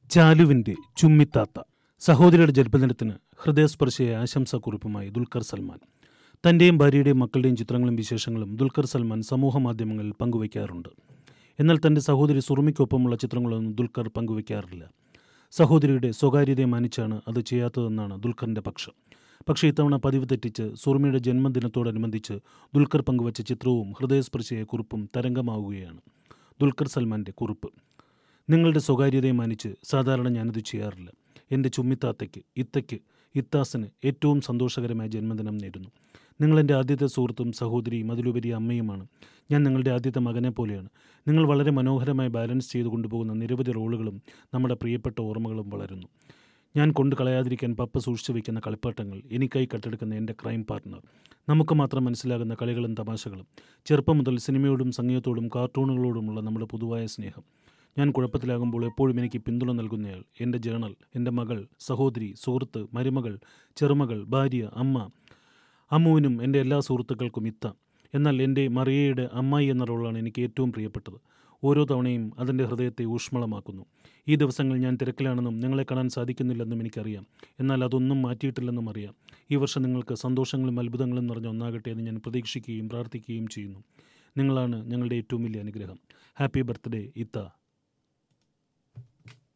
ചാലുവിന്റെ ചുമ്മിത്താത്ത സഹോദരിയുടെ ജന്മദിനത്തിന് ഹൃദയസ്പർശിയായ ആശംസാക്കുറിപ്പുമായി ദുൽഖർ സൽമാൻ തന്റെയും ഭാര്യയുടെയും മക്കളുടെയും ചിത്രങ്ങളും വിശേഷങ്ങളും ദുൽഖർ സൽമാൻ സമൂഹ മാധ്യമങ്ങളിൽ പങ്കുവയ്ക്കാറുണ്ട് എന്നാൽ തന്റെ സഹോദരി സുറുമിക്കൊപ്പമുള്ള ചിത്രങ്ങളൊന്നും ദുൽഖർ പങ്കുവയ്ക്കാറില്ല സഹോദരിയുടെ സ്വകാര്യതയെ മാനിച്ചാണ് അത് ചെയ്യാത്തതെന്നാണ് ദുൽഖറിന്റെ പക്ഷം പക്ഷേ ഇത്തവണ പതിവ് തെറ്റിച്ച് സുറുമിയുടെ ജന്മദിനത്തോടനുബന്ധിച്ച് ദുൽഖർ പങ്കുവച്ച ചിത്രവും ഹൃദയസ്പർശിയായ കുറിപ്പും തരംഗമാവുകയാണ് ദുൽഖർ സൽമാന്റെ കുറിപ്പ് നിങ്ങളുടെ സ്വകാര്യതയെ മാനിച്ച് സാധാരണ ഞാനത് ചെയ്യാറില്ല എൻ്റെ ചുമ്മിത്താത്തയ്ക്ക് ഇത്തയ്ക്ക് ഇത്താസിന് ഏറ്റവും സന്തോഷകരമായ ജന്മദിനം നേരുന്നു നിങ്ങൾ എൻ്റെ ആദ്യത്തെ സുഹൃത്തും സഹോദരിയും അതിലുപരി അമ്മയുമാണ് ഞാൻ നിങ്ങളുടെ ആദ്യത്തെ മകനെ പോലെയാണ് നിങ്ങൾ വളരെ മനോഹരമായി ബാലൻസ് ചെയ്തു കൊണ്ടുപോകുന്ന നിരവധി റോളുകളും നമ്മുടെ പ്രിയപ്പെട്ട ഓർമ്മകളും വളരുന്നു ഞാൻ കൊണ്ട് കളയാതിരിക്കാൻ പപ്പ സൂക്ഷിച്ചു വയ്ക്കുന്ന കളിപ്പാട്ടങ്ങൾ എനിക്കായി കട്ടെടുക്കുന്ന എൻ്റെ ക്രൈം പാർട്ട്ണർ നമുക്ക് മാത്രം മനസ്സിലാകുന്ന കളികളും തമാശകളും ചെറുപ്പം മുതൽ സിനിമയോടും സംഗീതത്തോടും കാർട്ടൂണുകളോടുമുള്ള നമ്മുടെ പൊതുവായ സ്നേഹം ഞാൻ കുഴപ്പത്തിലാകുമ്പോൾ എപ്പോഴും എനിക്ക് പിന്തുണ നൽകുന്നയാൾ എൻ്റെ ജേണൽ എൻ്റെ മകൾ സഹോദരി സുഹൃത്ത് മരുമകൾ ചെറുമകൾ ഭാര്യ അമ്മ അമ്മുവിനും എൻ്റെ എല്ലാ സുഹൃത്തുക്കൾക്കും ഇത്ത എന്നാൽ എൻ്റെ മറിയയുടെ അമ്മായി എന്ന റോളാണ് എനിക്ക് ഏറ്റവും പ്രിയപ്പെട്ടത് ഓരോ തവണയും അതിൻ്റെ ഹൃദയത്തെ ഊഷ്മളമാക്കുന്നു ഈ ദിവസങ്ങൾ ഞാൻ തിരക്കിലാണെന്നും നിങ്ങളെ കാണാൻ സാധിക്കുന്നില്ലെന്നും എനിക്കറിയാം എന്നാൽ അതൊന്നും മാറ്റിയിട്ടില്ലെന്നും അറിയാം ഈ വർഷം നിങ്ങൾക്ക് സന്തോഷങ്ങളും അത്ഭുതങ്ങളും നിറഞ്ഞ ഒന്നാകട്ടെ എന്ന് ഞാൻ പ്രതീക്ഷിക്കുകയും പ്രാർത്ഥിക്കുകയും ചെയ്യുന്നു നിങ്ങളാണ് ഞങ്ങളുടെ ഏറ്റവും വലിയ അനുഗ്രഹം ഹാപ്പി ബർത്ത്ഡേ ഇത്ത